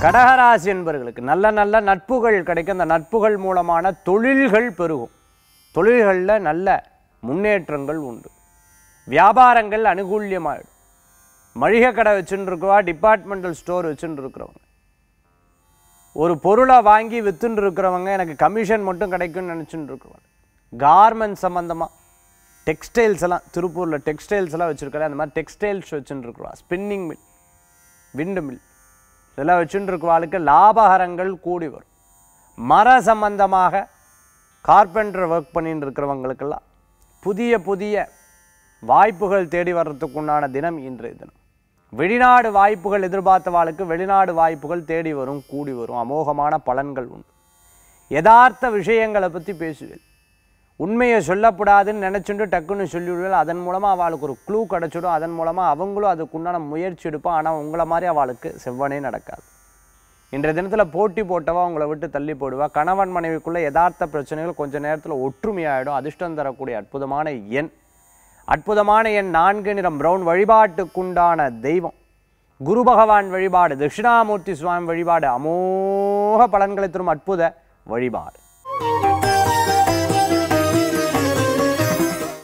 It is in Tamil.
கடகராசி என்பவர்களுக்கு நல்ல நல்ல நட்புகள் கிடைக்கும் அந்த நட்புகள் மூலமான தொழில்கள் பெருகும் தொழில்களில் நல்ல முன்னேற்றங்கள் உண்டு வியாபாரங்கள் அனுகூல்யமாயிடும் மளிகை கடை வச்சுட்டு இருக்கவா டிபார்ட்மெண்டல் ஸ்டோர் வச்சுட்டு இருக்கிறவங்க ஒரு பொருளை வாங்கி வித்துன்னு இருக்கிறவங்க எனக்கு கமிஷன் மட்டும் கிடைக்கும்னு நினச்சிட்டு இருக்கிறவங்க கார்மெண்ட் சம்மந்தமாக டெக்ஸ்டைல்ஸ் எல்லாம் திருப்பூரில் டெக்ஸ்டைல்ஸ் எல்லாம் வச்சுருக்காரு அந்த மாதிரி டெக்ஸ்டைல்ஸ் வச்சுட்டு இருக்கிறவா ஸ்பின்னிங் மில் விண்டு மில் இதெல்லாம் வச்சுட்டு இருக்கிறவாளுக்கு லாபகரங்கள் கூடி வரும் மர சம்பந்தமாக கார்பெண்டர் ஒர்க் பண்ணிட்டு இருக்கிறவங்களுக்கெல்லாம் புதிய புதிய வாய்ப்புகள் தேடி வர்றதுக்கு உண்டான தினம் இன்றைய தினம் வெளிநாடு வாய்ப்புகள் எதிர்பார்த்தவாளுக்கு வெளிநாடு வாய்ப்புகள் தேடி வரும் கூடி வரும் அமோகமான பலன்கள் உண்டு யதார்த்த விஷயங்களை பற்றி பேசுவேன் உண்மையை சொல்லப்படாதுன்னு நினச்சிட்டு டக்குன்னு சொல்லிவிடுவேன் அதன் மூலமாக அவளுக்கு ஒரு க்ளூ கிடச்சிடும் அதன் மூலமாக அவங்களும் அதுக்குண்டான முயற்சி எடுப்பான் ஆனால் உங்களை மாதிரி அவளுக்கு செவ்வனே நடக்காது இன்றைய தினத்தில் போட்டி போட்டவா உங்களை விட்டு தள்ளி போடுவா கணவன் மனைவிக்குள்ள யதார்த்த பிரச்சனைகள் கொஞ்ச நேரத்தில் ஒற்றுமையாயிடும் அதிர்ஷ்டம் தரக்கூடிய அற்புதமான எண் அற்புதமான எண் நான்கு நிறம் பிரவுன் வழிபாட்டுக்குண்டான தெய்வம் குரு பகவான் வழிபாடு தட்சிணாமூர்த்தி சுவாமி வழிபாடு அமோக பலன்களை தரும் அற்புத வழிபாடு